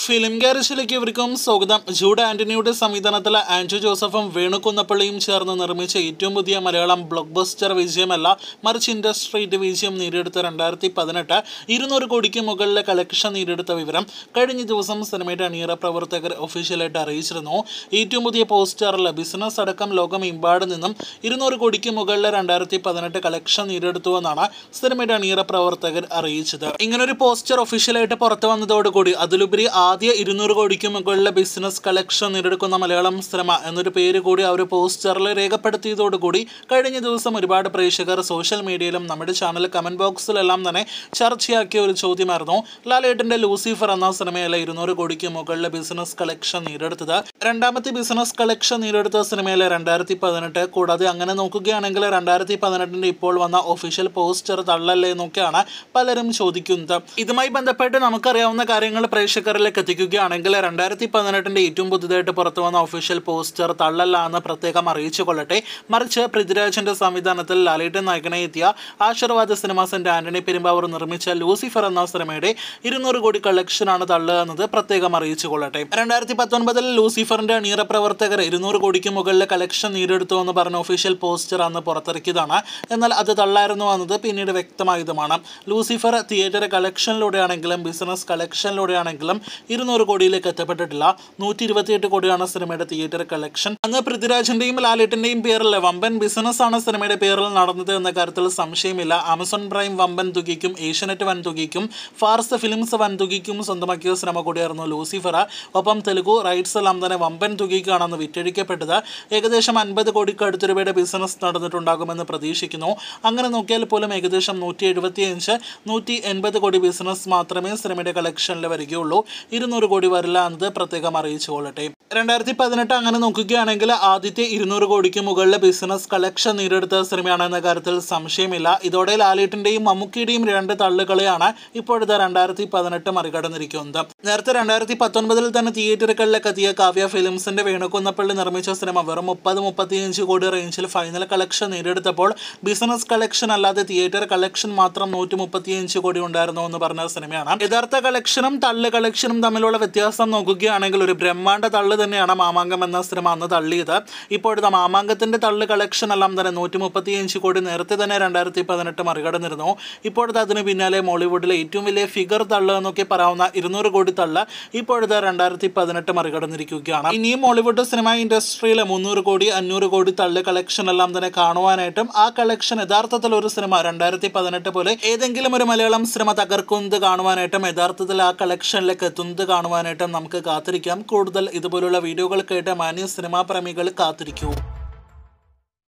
film ഗാരേജിലേക്ക് ഇവർക്കും സ്വാഗതം Jude ആന്റണിയുടെ സംവിധാനത്തിൽ ആൻഡ്രു ജോസഫും വേണു കുന്നപ്പള്ളിയും ചേർന്ന് നിർമ്മിച്ച ഏറ്റവും പുതിയ മലയാളം ബ്ലോക്ക് ബസ്റ്റർ വിജയമല്ല മറിച്ച് ഇൻഡസ്ട്രിയുടെ വിജയം നേടിയെടുത്ത രണ്ടായിരത്തി പതിനെട്ട് ഇരുന്നൂറ് കോടിക്ക് മുകളിലെ കളക്ഷൻ നേടിയെടുത്ത വിവരം കഴിഞ്ഞ ദിവസം സിനിമയുടെ അണിയറ പ്രവർത്തകർ ഒഫീഷ്യലായിട്ട് അറിയിച്ചിരുന്നു ഏറ്റവും പുതിയ പോസ്റ്ററിൽ ബിസിനസ് അടക്കം ലോകമെമ്പാട് നിന്നും ഇരുന്നൂറ് കോടിക്ക് മുകളിലെ രണ്ടായിരത്തി പതിനെട്ട് കളക്ഷൻ നേടിയെടുത്തുവെന്നാണ് സിനിമയുടെ അണിയറ പ്രവർത്തകർ അറിയിച്ചത് ഇങ്ങനൊരു പോസ്റ്റർ ഒഫീഷ്യലായിട്ട് പുറത്തു വന്നതോടുകൂടി അതിലുപരി ആദ്യ ഇരുന്നൂറ് കോടിക്ക് മുകളിലെ ബിസിനസ് കളക്ഷൻ നേടിയെടുക്കുന്ന മലയാളം സിനിമ എന്നൊരു പേര് കൂടി ആ ഒരു പോസ്റ്ററിൽ രേഖപ്പെടുത്തിയതോടുകൂടി കഴിഞ്ഞ ദിവസം ഒരുപാട് പ്രേക്ഷകർ സോഷ്യൽ മീഡിയയിലും നമ്മുടെ ചാനൽ കമന്റ് ബോക്സിലെല്ലാം തന്നെ ചർച്ചയാക്കിയ ഒരു ചോദ്യമായിരുന്നു ലാലേട്ടന്റെ ലൂസിഫർ എന്ന സിനിമയിലെ ഇരുന്നൂറ് കോടിക്ക് മുകളിലെ ബിസിനസ് കളക്ഷൻ നേടിയെടുത്തത് രണ്ടാമത്തെ ബിസിനസ് കളക്ഷൻ നേടിയെടുത്ത സിനിമയിലെ രണ്ടായിരത്തി പതിനെട്ട് കൂടാതെ അങ്ങനെ നോക്കുകയാണെങ്കിൽ രണ്ടായിരത്തി പതിനെട്ടിന്റെ ഇപ്പോൾ വന്ന ഒഫീഷ്യൽ പോസ്റ്റർ തള്ളല്ലേ എന്നൊക്കെയാണ് പലരും ചോദിക്കുന്നത് ഇതുമായി ബന്ധപ്പെട്ട് നമുക്കറിയാവുന്ന കാര്യങ്ങൾ പ്രേക്ഷകരിലേക്ക് എത്തിക്കുകയാണെങ്കിൽ രണ്ടായിരത്തി പതിനെട്ടിന്റെ ഏറ്റവും പുതുതായിട്ട് പുറത്തു വന്ന ഒഫീഷ്യൽ പോസ്റ്റർ തള്ളല്ല എന്ന് പ്രത്യേകം അറിയിച്ചു കൊള്ളട്ടെ മറിച്ച് പൃഥ്വിരാജിന്റെ സംവിധാനത്തിൽ ലാലേട്ടൻ നായകനെ എത്തിയ ആശീർവാദ സിനിമാസിന്റെ ആന്റണി പെരുമ്പാവൂർ നിർമ്മിച്ച ലൂസിഫർ എന്ന സിനിമയുടെ ഇരുന്നൂറ് കോടി കളക്ഷനാണ് തള്ളുക എന്നത് പ്രത്യേകം അറിയിച്ചു കൊള്ളട്ടെ രണ്ടായിരത്തി പത്തൊൻപതിൽ ലൂസിഫറിന്റെ അണിയറ പ്രവർത്തകർ ഇരുന്നൂറ് കോടിക്ക് മുകളിലെ കളക്ഷൻ നേടിയെടുത്തു എന്ന് പറഞ്ഞ ഒഫീഷ്യൽ പോസ്റ്റർ അന്ന് പുറത്തിറക്കിയതാണ് എന്നാൽ അത് തള്ളായിരുന്നു എന്നത് പിന്നീട് വ്യക്തമായതുമാണ് ലൂസിഫർ തിയേറ്റർ കളക്ഷനിലൂടെയാണെങ്കിലും ബിസിനസ് കളക്ഷനിലൂടെയാണെങ്കിലും ഇരുന്നൂറ് കോടിയിലേക്ക് എത്തപ്പെട്ടിട്ടില്ല നൂറ്റി ഇരുപത്തിയെട്ട് കോടിയാണ് സിനിമയുടെ തിയേറ്റർ കളക്ഷൻ അന്ന് പൃഥ്വിരാജിന്റെയും ലാലേട്ടിന്റെയും പേരിൽ വമ്പൻ ബിസിനസ് ആണ് സിനിമയുടെ പേരിൽ നടന്നത് എന്ന കാര്യത്തിൽ സംശയമില്ല ആമസോൺ പ്രൈം വമ്പൻ തുകയ്ക്കും ഏഷ്യനെറ്റ് വൻ തുകയ്ക്കും ഫാർസ് ഫിലിംസ് വൻ തുകയ്ക്കും സ്വന്തമാക്കിയ സിനിമ കൂടിയായിരുന്നു ലൂസിഫർ ഒപ്പം തെലുഗു റൈറ്റ്സ് എല്ലാം തന്നെ വമ്പൻ തുകയ്ക്കാണ് അന്ന് വിറ്റഴിക്കപ്പെട്ടത് ഏകദേശം അൻപത് കോടിക്ക് അടുത്ത രൂപയുടെ ബിസിനസ് നടന്നിട്ടുണ്ടാകുമെന്ന് പ്രതീക്ഷിക്കുന്നു അങ്ങനെ നോക്കിയാൽ പോലും ഏകദേശം നൂറ്റി എഴുപത്തിയഞ്ച് നൂറ്റി എൺപത് കോടി ബിസിനസ് മാത്രമേ സിനിമയുടെ കളക്ഷനിൽ വരികയുള്ളൂ ഇരുന്നൂറ് കോടി വരില്ല എന്നത് പ്രത്യേകം അറിയിച്ചു കൊള്ളട്ടെ രണ്ടായിരത്തി പതിനെട്ട് അങ്ങനെ നോക്കുകയാണെങ്കിൽ ആദ്യത്തെ ഇരുന്നൂറ് കോടിക്ക് മുകളിലെ ബിസിനസ് കളക്ഷൻ നേടിയെടുത്ത സിനിമയാണ് എന്ന കാര്യത്തിൽ സംശയമില്ല ഇതോടെ ലാലേട്ടിന്റെയും മമ്മൂക്കിയുടെയും രണ്ട് തള്ളുകളെയാണ് ഇപ്പോഴത്തെ രണ്ടായിരത്തി പതിനെട്ട് മറികടന്നിരിക്കുന്നത് നേരത്തെ രണ്ടായിരത്തി പത്തൊൻപതിൽ തന്നെ തിയേറ്ററുകളിലേക്ക് എത്തിയ കാവ്യ ഫിലിംസിന്റെ വേണുകുന്നപ്പള്ളി നിർമ്മിച്ച സിനിമ വെറും മുപ്പത് മുപ്പത്തിയഞ്ച് കോടി റേഞ്ചിൽ ഫൈനൽ കളക്ഷൻ നേടിയെടുത്തപ്പോൾ ബിസിനസ് കളക്ഷൻ അല്ലാതെ തിയേറ്റർ കളക്ഷൻ മാത്രം നൂറ്റി മുപ്പത്തിയഞ്ച് കോടി ഉണ്ടായിരുന്നു എന്ന് പറഞ്ഞ സിനിമയാണ് യഥാർത്ഥ കളക്ഷനും തള്ള് കളക്ഷനും തമ്മിലുള്ള വ്യത്യാസം നോക്കുകയാണെങ്കിൽ ഒരു ബ്രഹ്മാണ്ഡ തള്ള് തന്നെയാണ് മാമാങ്കം എന്ന സിനിമ അന്ന് തള്ളിയത് ഇപ്പോഴത്തെ മാമാങ്കത്തിന്റെ തള്ള് കളക്ഷൻ എല്ലാം തന്നെ നൂറ്റി മുപ്പത്തിയഞ്ച് കോടി നേരത്തെ തന്നെ രണ്ടായിരത്തി പതിനെട്ട് മറികടന്നിരുന്നു ഇപ്പോഴത്തെ അതിന് പിന്നാലെ മോളിവുഡിലെ ഏറ്റവും വലിയ ഫിഗർ തള്ള് എന്നൊക്കെ പറയാവുന്ന ഇരുന്നൂറ് കോടി തള്ള് ഇപ്പോഴത്തെ രണ്ടായിരത്തി പതിനെട്ട് മറികടന്നിരിക്കുകയാണ് ഇനിയും മോളിവുഡ് സിനിമ ഇൻഡസ്ട്രിയിലെ മുന്നൂറ് കോടി അഞ്ഞൂറ് കോടി തള്ള് കളക്ഷൻ എല്ലാം തന്നെ കാണുവാനായിട്ടും ആ കളക്ഷൻ യഥാർത്ഥത്തിൽ ഒരു സിനിമ രണ്ടായിരത്തി പതിനെട്ട് പോലെ ഏതെങ്കിലും ഒരു മലയാളം സിനിമ തകർക്കുന്നത് കാണുവാനായിട്ടും യഥാർത്ഥത്തിൽ ആ കളക്ഷനിലേക്ക് എത്തുന്നത് കാണുവാനായിട്ടും നമുക്ക് കാത്തിരിക്കാം കൂടുതൽ ഇതുപോലുള്ള വീഡിയോകൾ കേട്ട് മാന്യ സിനിമാ പ്രേമികൾ കാത്തിരിക്കൂ